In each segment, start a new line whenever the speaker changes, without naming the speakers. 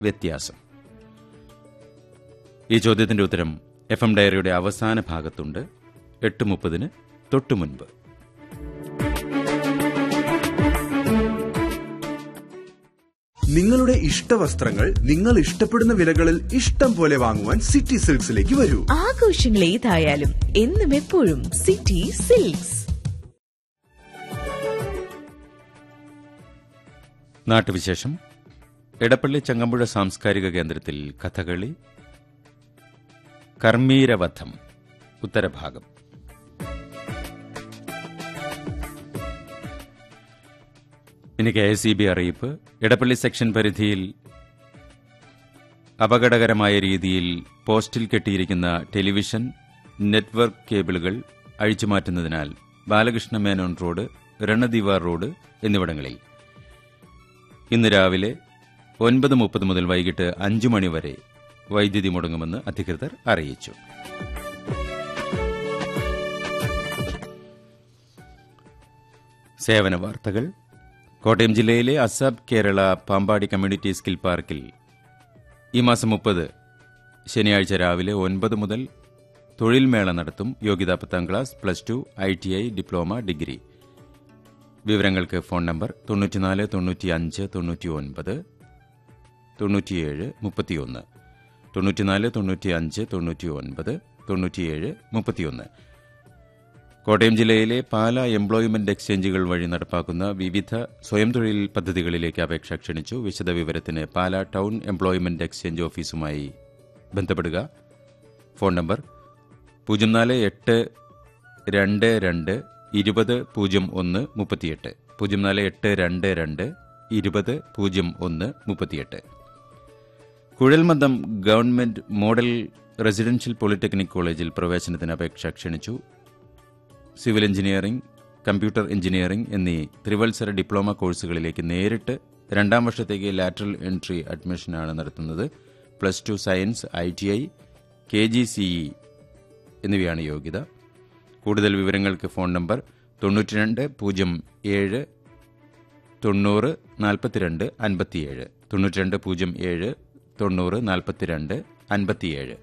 വ്യത്യാസം ഈ ചോദ്യത്തിന്റെ ഉത്തരം എഫ് എം ഡയറിയുടെ അവസാന ഭാഗത്തുണ്ട് എട്ട് മുപ്പതിന് തൊട്ടു മുൻപ്
നിങ്ങളുടെ ഇഷ്ട വസ്ത്രങ്ങൾ നിങ്ങൾ ഇഷ്ടപ്പെടുന്ന വിലകളിൽ ഇഷ്ടം പോലെ വാങ്ങുവാൻ സിറ്റി സിൽക്സിലേക്ക് വരൂ
ആഘോഷങ്ങൾ ഏതായാലും എന്നും എപ്പോഴും സിറ്റി സിൽക്സ്
നാട്ടുവിശേഷം എടപ്പള്ളി ചങ്ങമ്പുഴ സാംസ്കാരിക കേന്ദ്രത്തിൽ കഥകളി കർമ്മീരവധം ഉത്തരഭാഗം ഇനി കെ എസ് ഇ ബി അറിയിപ്പ് എടപ്പള്ളി സെക്ഷൻ പരിധിയിൽ അപകടകരമായ രീതിയിൽ പോസ്റ്റിൽ കെട്ടിയിരിക്കുന്ന ടെലിവിഷൻ നെറ്റ്വർക്ക് കേബിളുകൾ അഴിച്ചുമാറ്റുന്നതിനാൽ ബാലകൃഷ്ണ മേനോൻ റോഡ് രണദിവാർ റോഡ് എന്നിവിടങ്ങളിൽ ഇന്ന് രാവിലെ ഒൻപത് മുപ്പത് മുതൽ വൈകിട്ട് അഞ്ചു മണി വരെ വൈദ്യുതി മുടങ്ങുമെന്ന് അധികൃതർ അറിയിച്ചു സേവന വാർത്തകൾ കോട്ടയം ജില്ലയിലെ ASAP Kerala Pampady community skill പാർക്കിൽ ഈ മാസം മുപ്പത് ശനിയാഴ്ച രാവിലെ ഒൻപത് മുതൽ തൊഴിൽ മേള നടത്തും യോഗ്യതാ പത്താം class plus two I T I diploma degree വിവരങ്ങൾക്ക് ഫോൺ നമ്പർ തൊണ്ണൂറ്റിനാല് തൊണ്ണൂറ്റി അഞ്ച് തൊണ്ണൂറ്റി ഒൻപത് തൊണ്ണൂറ്റിയേഴ് മുപ്പത്തിയൊന്ന് തൊണ്ണൂറ്റിനാല് തൊണ്ണൂറ്റി അഞ്ച് തൊണ്ണൂറ്റി ഒൻപത് തൊണ്ണൂറ്റിയേഴ് മുപ്പത്തിയൊന്ന് കോട്ടയം ജില്ലയിലെ പാല എംപ്ലോയ്മെന്റ് എക്സ്ചേഞ്ചുകൾ വഴി നടപ്പാക്കുന്ന വിവിധ സ്വയം തൊഴിൽ പദ്ധതികളിലേക്ക് അപേക്ഷ ക്ഷണിച്ചു വിശദവിവരത്തിന് പാല ടൗൺ എംപ്ലോയ്മെന്റ് എക്സ്ചേഞ്ച് ഓഫീസുമായി ബന്ധപ്പെടുക ഫോൺ നമ്പർ പൂജ്യം നാല് എട്ട് രണ്ട് രണ്ട് ഇരുപത് പൂജ്യം ഒന്ന് മുപ്പത്തിയെട്ട് പൂജ്യം നാല് എട്ട് രണ്ട് രണ്ട് ഇരുപത് പൂജ്യം ഒന്ന് മുപ്പത്തിയെട്ട് കുഴൽമന്ദം ഗവൺമെന്റ് മോഡൽ റെസിഡൻഷ്യൽ പോളിടെക്നിക് കോളേജിൽ പ്രവേശനത്തിന് അപേക്ഷ ക്ഷണിച്ചു സിവിൽ എഞ്ചിനീയറിംഗ് കമ്പ്യൂട്ടർ എഞ്ചിനീയറിംഗ് എന്നീ ത്രിവത്സര ഡിപ്ലോമ കോഴ്സുകളിലേക്ക് നേരിട്ട് രണ്ടാം വർഷത്തേക്ക് ലാറ്ററൽ എൻട്രി അഡ്മിഷനാണ് നടത്തുന്നത് plus two science I T I K G C E എന്നിവയാണ് യോഗ്യത കൂടുതൽ വിവരങ്ങൾക്ക് ഫോൺ നമ്പർ തൊണ്ണൂറ്റിരണ്ട് പൂജ്യം ഏഴ് തൊണ്ണൂറ് നാൽപ്പത്തിരണ്ട് അൻപത്തിയേഴ് തൊണ്ണൂറ്റിരണ്ട് പൂജ്യം ഏഴ് തൊണ്ണൂറ് നാൽപ്പത്തിരണ്ട് അൻപത്തിയേഴ്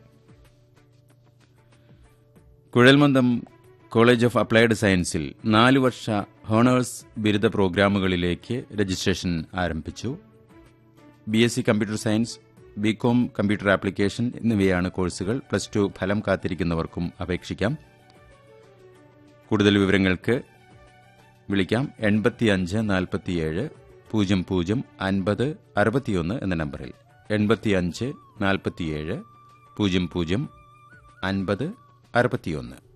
കുഴൽമന്ദം കോളേജ് ഓഫ് അപ്ലൈഡ് സയൻസിൽ നാല് വർഷ ഹോണേഴ്സ് ബിരുദ പ്രോഗ്രാമുകളിലേക്ക് രജിസ്ട്രേഷൻ ആരംഭിച്ചു B S C computer science BCom computer application എന്നിവയാണ് കോഴ്സുകൾ പ്ലസ് ടു ഫലം കാത്തിരിക്കുന്നവർക്കും അപേക്ഷിക്കാം കൂടുതൽ വിവരങ്ങൾക്ക് വിളിക്കാം എൺപത്തിയഞ്ച് നാൽപ്പത്തിയേഴ് പൂജ്യം പൂജ്യം അൻപത് അറുപത്തിയൊന്ന് എന്ന നമ്പറിൽ എൺപത്തിയഞ്ച് നാൽപ്പത്തിയേഴ് പൂജ്യം പൂജ്യം അൻപത് അറുപത്തിയൊന്ന്